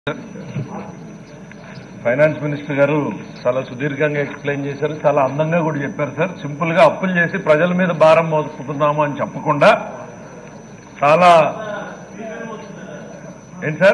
Finance minister గారు చాలా సుదీర్ఘంగా ఎక్స్ప్లెయిన్ చేశారు చాలా అందంగా కూడా చెప్పారు సార్ సింపుల్ గా అప్పులు చేసి ప్రజల మీద భారం మోసుకుంటున్నాము అని చెప్పకుండా చాలా ఏంటి సార్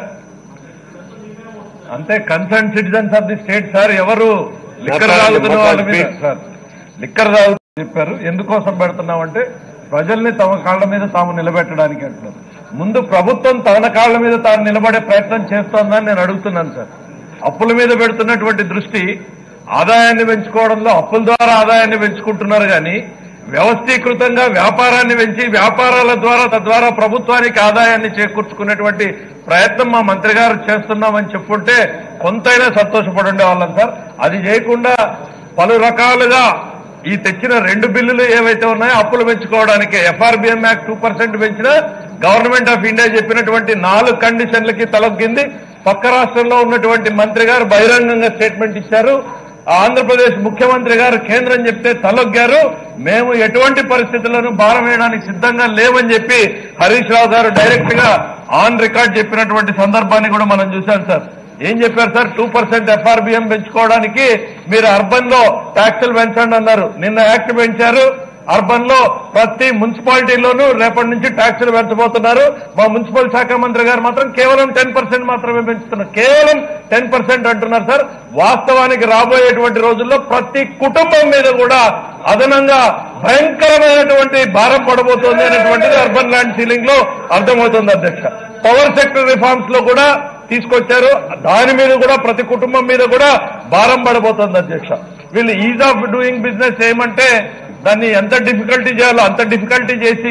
అంతే concern citizens of the state sir ఎవరు లిక్కర్ తాగుతున్న వాళ్ళ మీద సార్ లిక్కర్ తాగుతూ చెప్పారు ఎందుకోసం పెడుతున్నామంటే ప్రజల్ని తమ కాళ్ళ మీద తాము నిలబెట్టడానికి అంటున్నారు ముందు ప్రభుత్వం తన కాళ్ళ మీద తాను నిలబడే ప్రయత్నం చేస్తోందని నేను అడుగుతున్నాను సార్ అప్పుల మీద పెడుతున్నటువంటి దృష్టి ఆదాయాన్ని పెంచుకోవడంలో అప్పుల ద్వారా ఆదాయాన్ని పెంచుకుంటున్నారు కానీ వ్యవస్థీకృతంగా వ్యాపారాన్ని పెంచి వ్యాపారాల ద్వారా తద్వారా ప్రభుత్వానికి ఆదాయాన్ని చేకూర్చుకునేటువంటి ప్రయత్నం మా మంత్రి గారు చేస్తున్నామని చెప్పుంటే కొంతైనా సంతోషపడి ఉండేవాళ్ళం సార్ అది చేయకుండా పలు రకాలుగా ఈ తెచ్చిన రెండు బిల్లులు ఏవైతే ఉన్నాయో అప్పులు పెంచుకోవడానికి ఎఫ్ఆర్బిఎం యాక్ట్ టూ పర్సెంట్ పెంచిన గవర్నమెంట్ ఆఫ్ ఇండియా చెప్పినటువంటి నాలుగు కండిషన్లకి తలొగ్గింది పక్క రాష్ట్రంలో ఉన్నటువంటి మంత్రి గారు బహిరంగంగా స్టేట్మెంట్ ఇచ్చారు ఆంధ్రప్రదేశ్ ముఖ్యమంత్రి గారు కేంద్రం చెప్తే తలొగ్గారు మేము ఎటువంటి పరిస్థితులను భారం వేయడానికి సిద్ధంగా లేవని చెప్పి హరీష్ రావు గారు డైరెక్ట్ గా ఆన్ రికార్డ్ చెప్పినటువంటి సందర్భాన్ని కూడా మనం చూశాం సార్ ఏం చెప్పారు సార్ టూ పర్సెంట్ ఎఫ్ఆర్బిఎం పెంచుకోవడానికి మీరు అర్బన్ లో ట్యాక్సులు పెంచండి అన్నారు నిన్న యాక్ట్ పెంచారు అర్బన్ లో ప్రతి మున్సిపాలిటీలోనూ రేపటి నుంచి ట్యాక్సులు పెంచబోతున్నారు మా మున్సిపల్ శాఖ మంత్రి గారు మాత్రం కేవలం టెన్ పర్సెంట్ మాత్రమే పెంచుతున్నారు కేవలం టెన్ పర్సెంట్ అంటున్నారు సార్ వాస్తవానికి రాబోయేటువంటి రోజుల్లో ప్రతి కుటుంబం మీద కూడా అదనంగా భయంకరమైనటువంటి భారం పడబోతోంది అనేటువంటిది అర్బన్ ల్యాండ్ సీలింగ్ లో అర్థమవుతుంది అధ్యక్ష పవర్ సెక్టర్ రిఫార్మ్స్ లో కూడా తీసుకొచ్చారు దాని మీద కూడా ప్రతి కుటుంబం మీద కూడా భారం పడబోతోంది అధ్యక్ష వీళ్ళు ఈజ్ ఆఫ్ డూయింగ్ బిజినెస్ ఏమంటే దాన్ని ఎంత డిఫికల్టీ చేయాలో అంత డిఫికల్టీ చేసి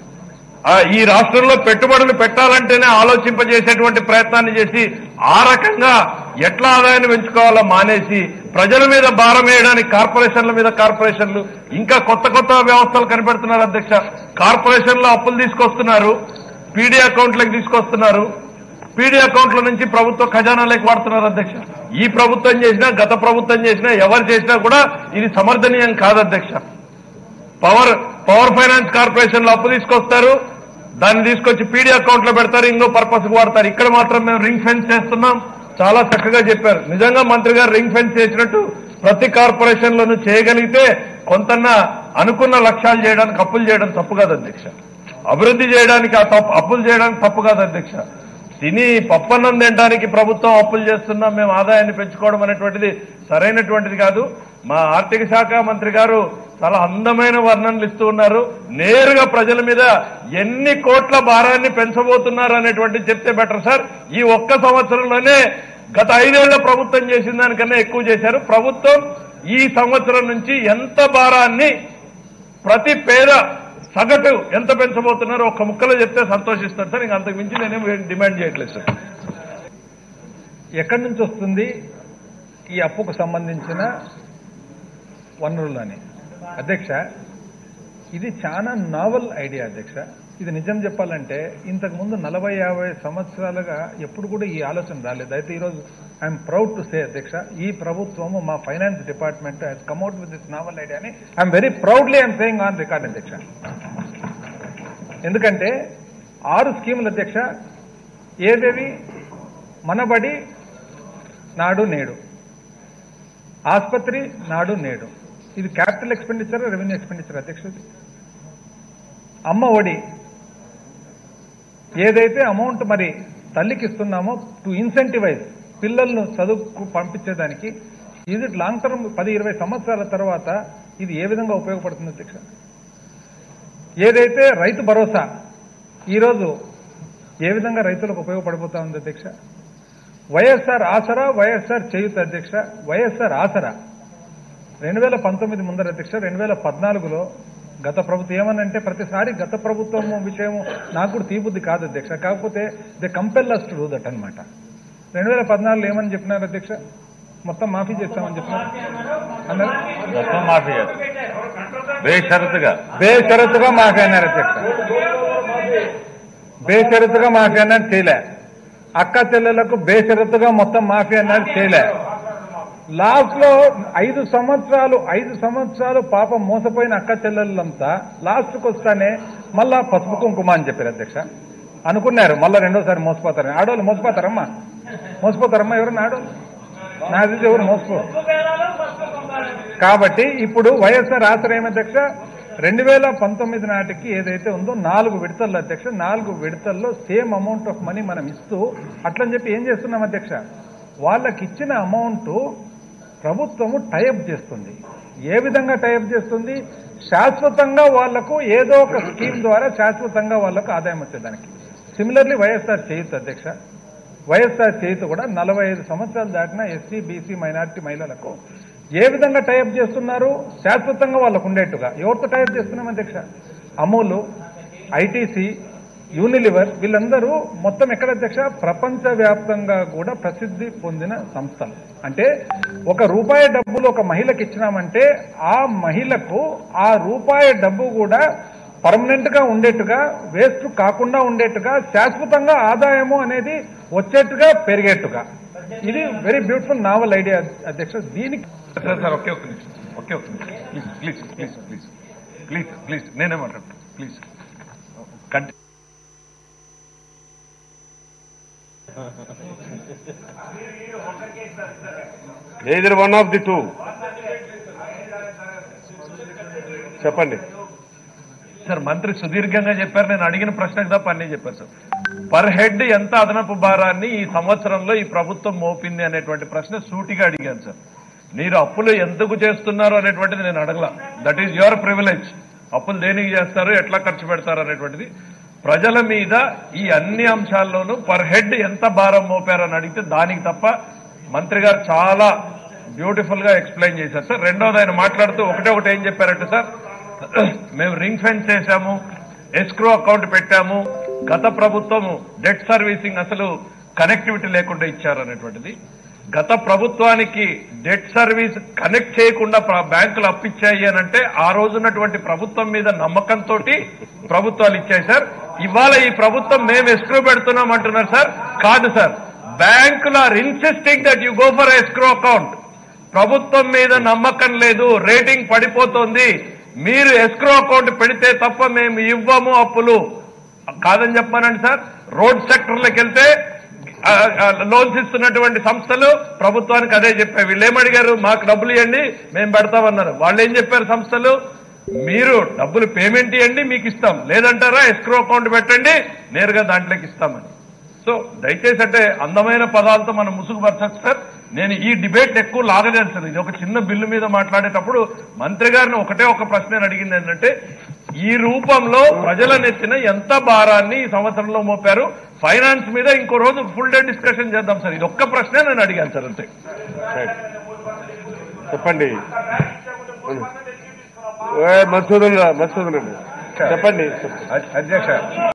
ఆ, ఈ రాష్ట్రంలో పెట్టుబడులు పెట్టాలంటేనే ఆలోచింపజేసేటువంటి ప్రయత్నాన్ని చేసి ఆ రకంగా ఎట్లా ఆదాయాన్ని పెంచుకోవాలో మానేసి ప్రజల మీద భారం వేయడానికి కార్పొరేషన్ల మీద కార్పొరేషన్లు ఇంకా కొత్త కొత్త వ్యవస్థలు కనిపెడుతున్నారు అధ్యక్ష కార్పొరేషన్లో అప్పులు తీసుకొస్తున్నారు పీడీ అకౌంట్లకు తీసుకొస్తున్నారు పీడీ అకౌంట్ల నుంచి ప్రభుత్వ ఖజానాలోకి వాడుతున్నారు అధ్యక్ష ఈ ప్రభుత్వం చేసినా గత ప్రభుత్వం చేసినా ఎవరు చేసినా కూడా ఇది సమర్థనీయం కాదు అధ్యక్ష పవర్ పవర్ ఫైనాన్స్ కార్పొరేషన్ లో అప్పు తీసుకొస్తారు దాన్ని తీసుకొచ్చి పీడీ అకౌంట్ లో పెడతారు ఇంకో పర్పస్ వాడతారు ఇక్కడ మాత్రం మేము రింగ్ ఫెన్స్ చేస్తున్నాం చాలా చక్కగా చెప్పారు నిజంగా మంత్రి గారు రింగ్ ఫెన్స్ చేసినట్టు ప్రతి కార్పొరేషన్ లోనూ చేయగలిగితే కొంతన్న అనుకున్న లక్ష్యాలు చేయడానికి అప్పులు చేయడం తప్పు కాదు అధ్యక్ష అభివృద్ధి చేయడానికి ఆ తప్పు అప్పులు చేయడానికి తప్పు కాదు అధ్యక్ష తిని పప్పన్నం తినడానికి ప్రభుత్వం అప్పులు చేస్తున్నాం మేము ఆదాయాన్ని పెంచుకోవడం అనేటువంటిది సరైనటువంటిది కాదు మా ఆర్థిక శాఖ మంత్రి గారు చాలా అందమైన వర్ణనలు ఇస్తూ ఉన్నారు నేరుగా ప్రజల మీద ఎన్ని కోట్ల భారాన్ని పెంచబోతున్నారు అనేటువంటిది చెప్తే బెటర్ సార్ ఈ ఒక్క సంవత్సరంలోనే గత ఐదేళ్ల ప్రభుత్వం చేసిన దానికన్నా ఎక్కువ చేశారు ప్రభుత్వం ఈ సంవత్సరం నుంచి ఎంత భారాన్ని ప్రతి పేద సగటు ఎంత పెంచబోతున్నారో ఒక్క ముక్కలో చెప్తే సంతోషిస్తాను సార్ ఇంకా అంతకు మించి నేనేం డిమాండ్ చేయట్లేదు సార్ ఎక్కడి నుంచి వస్తుంది ఈ అప్పుకు సంబంధించిన వనరులని అధ్యక్ష ఇది చాలా నావల్ ఐడియా అధ్యక్ష ఇది నిజం చెప్పాలంటే ఇంతకు ముందు నలభై యాభై సంవత్సరాలుగా ఎప్పుడు కూడా ఈ ఆలోచన రాలేదు అయితే ఈరోజు ఐఎమ్ ప్రౌడ్ టు సే అధ్యక్ష ఈ ప్రభుత్వము మా finance department has come out with this novel idea అని I'm very proudly I'm saying on record అధ్యక్ష ఎందుకంటే ఆరు స్కీములు అధ్యక్ష ఏదేవి మనబడి నాడు నేడు ఆసుపత్రి నాడు నేడు ఇది క్యాపిటల్ ఎక్స్పెండిచర్ రెవెన్యూ ఎక్స్పెండిచర్ అధ్యక్ష ఇది. అమ్మ ఒడి ఏదైతే అమౌంట్ మరి తల్లికి ఇస్తున్నామో టు ఇన్సెంటివైజ్ పిల్లలను చదువుకు పంపించేదానికి ఇది లాంగ్ టర్మ్ పది ఇరవై సంవత్సరాల తర్వాత ఇది ఏ విధంగా ఉపయోగపడుతుంది అధ్యక్ష ఏదైతే రైతు భరోసా ఈరోజు ఏ విధంగా రైతులకు ఉపయోగపడిపోతా ఉంది అధ్యక్ష వైఎస్ఆర్ ఆసరా వైఎస్ఆర్ చేయుత అధ్యక్ష వైఎస్ఆర్ ఆసరా రెండు వేల పంతొమ్మిది ముందర అధ్యక్ష రెండు వేల పద్నాలుగులో గత ప్రభుత్వం ఏమనంటే ప్రతిసారి గత ప్రభుత్వం విషయం నాకు కూడా తీబుద్ధి కాదు అధ్యక్ష కాకపోతే they compel us to do that అనమాట రెండు వేల పద్నాలుగులో ఏమని చెప్పినారు అధ్యక్ష మొత్తం మాఫీ చేస్తామని చెప్పినారు అన్నారు మొత్తం మాఫీ బేషరతుగా బేషరతుగా మాఫీ అన్నారు అధ్యక్ష బేషరతుగా మాఫీ అన్నారు చేయలే అక్క చెల్లెలకు బేషరతుగా మొత్తం మాఫీ అన్నారు చేయలే లాస్ట్ లో ఐదు సంవత్సరాలు ఐదు సంవత్సరాలు పాపం మోసపోయిన అక్క చెల్లెళ్ళంతా లాస్ట్కి వస్తానే మళ్ళా పసుపు కుంకుమ అని చెప్పారు అధ్యక్ష అనుకున్నారు మళ్ళా రెండోసారి మోసపోతారని ఆడవాళ్ళు మోసపోతారమ్మా మోసపోతారమ్మా ఎవరు నాడు నాది ఎవరు మోసపోరు కాబట్టి ఇప్పుడు వైఎస్ఆర్ ఆశ్రయం అధ్యక్ష రెండు వేల పంతొమ్మిది నాటికి ఏదైతే ఉందో నాలుగు విడతల్లో అధ్యక్ష నాలుగు విడతల్లో సేమ్ అమౌంట్ ఆఫ్ మనీ మనం ఇస్తూ అట్లని చెప్పి ఏం చేస్తున్నాం అధ్యక్ష వాళ్ళకి ఇచ్చిన అమౌంట్ ప్రభుత్వము టైప్ చేస్తుంది ఏ విధంగా టైప్ చేస్తుంది శాశ్వతంగా వాళ్లకు ఏదో ఒక స్కీమ్ ద్వారా శాశ్వతంగా వాళ్లకు ఆదాయం వచ్చేదానికి సిమిలర్లీ వైఎస్ఆర్ చేయొచ్చు అధ్యక్ష వైఎస్ఆర్ చేతి కూడా నలభై ఐదు సంవత్సరాలు దాటిన ఎస్సీ బీసీ మైనారిటీ మహిళలకు ఏ విధంగా టైప్ చేస్తున్నారు శాశ్వతంగా వాళ్ళకు ఉండేట్టుగా ఎవరితో టైప్ చేస్తున్నాం అధ్యక్ష అమూలు ఐటీసీ యూనిలివర్ వీళ్ళందరూ మొత్తం ఎక్కడ అధ్యక్ష ప్రపంచ వ్యాప్తంగా కూడా ప్రసిద్ధి పొందిన సంస్థలు అంటే ఒక రూపాయి డబ్బులు ఒక మహిళకి ఇచ్చినామంటే ఆ మహిళకు ఆ రూపాయి డబ్బు కూడా పర్మనెంట్ గా ఉండేట్టుగా వేస్ట్ కాకుండా ఉండేట్టుగా శాశ్వతంగా ఆదాయము అనేది వచ్చేట్టుగా పెరిగేట్టుగా ఇది వెరీ బ్యూటిఫుల్ నావల్ ఐడియా అధ్యక్ష దీనికి సార్ సార్ ఒకే ఒక్క నిమిషం ఒకే ఒక్క నిమిషం please please please please please please నేనే మాట్లాడతాను ప్లీజ్ కంటి either one of the two చెప్పండి సార్ మంత్రి సుదీర్ఘంగా చెప్పారు నేను అడిగిన ప్రశ్నకు తప్ప అన్నీ చెప్పారు సార్ పర్ హెడ్ ఎంత అదనపు భారాన్ని ఈ సంవత్సరంలో ఈ ప్రభుత్వం మోపింది అనేటువంటి ప్రశ్న సూటిగా అడిగాను సార్ మీరు అప్పులు ఎందుకు చేస్తున్నారు అనేటువంటిది నేను అడగల దట్ ఈజ్ యువర్ ప్రివిలేజ్ అప్పులు దేనికి చేస్తారు ఎట్లా ఖర్చు పెడతారు అనేటువంటిది ప్రజల మీద ఈ అన్ని అంశాల్లోనూ పర్ హెడ్ ఎంత భారం మోపారని అడిగితే దానికి తప్ప మంత్రి గారు చాలా బ్యూటిఫుల్ గా ఎక్స్ప్లెయిన్ చేశారు సార్ రెండోది ఆయన మాట్లాడుతూ ఒకటే ఒకటి ఏం చెప్పారంటే సార్ మేము రింగ్ ఫెన్స్ చేశాము ఎస్క్రో అకౌంట్ పెట్టాము గత ప్రభుత్వం డెట్ సర్వీసింగ్ అసలు కనెక్టివిటీ లేకుండా ఇచ్చారు అనేటువంటిది గత ప్రభుత్వానికి డెట్ సర్వీస్ కనెక్ట్ చేయకుండా ప్ర- బ్యాంకులు అప్పిచ్చాయి అని అంటే ఆ రోజున్నటువంటి ప్రభుత్వం మీద నమ్మకంతో ప్రభుత్వాలు ఇచ్చాయి సార్ ఇవాళ ఈ ప్రభుత్వం మేము ఎస్క్రో పెడుతున్నాం అంటున్నారు సార్ కాదు సార్ బ్యాంకులు are insisting that you go for escrow account ప్రభుత్వం మీద నమ్మకం లేదు రేటింగ్ పడిపోతోంది మీరు ఎస్క్రో అకౌంట్ పెడితే తప్ప మేము ఇవ్వము అప్పులు కాదని చెప్పానండి సార్ రోడ్ సెక్టర్లోకి వెళ్తే ఆ, ఆ, లోన్స్ ఇస్తున్నటువంటి సంస్థలు ప్రభుత్వానికి అదే చెప్పాయి వీళ్ళు ఏమడిగారు మాకు డబ్బులు ఇవ్వండి మేము పెడతామన్నారు వాళ్ళు ఏం చెప్పారు సంస్థలు మీరు డబ్బులు పేమెంట్ ఇవ్వండి మీకు ఇస్తాం లేదంటారా ఎస్క్రో అకౌంట్ పెట్టండి నేరుగా దాంట్లోకి ఇస్తామని సో దయచేసి అంటే అందమైన పదాలతో మనం ముసుగుపరచచ్చు సార్ నేను ఈ డిబేట్ ఎక్కువ లాగలేదు సార్ ఇది ఒక చిన్న బిల్లు మీద మాట్లాడేటప్పుడు మంత్రి గారిని ఒకటే ఒక ప్రశ్న నేను అడిగింది ఏంటంటే ఈ రూపంలో ప్రజల నెత్తిన ఎంత భారాన్ని ఈ సంవత్సరంలో మోపారు ఫైనాన్స్ మీద ఇంకో రోజు ఫుల్ డే డిస్కషన్ చేద్దాం సార్ ఇది ఒక్క ప్రశ్నే నేను అడిగాను సార్ అంతే రైట్. చెప్పండి ఏ, మధుసూదన్ రా- మధుసూదన్ అండి చెప్పండి అధ్యక్ష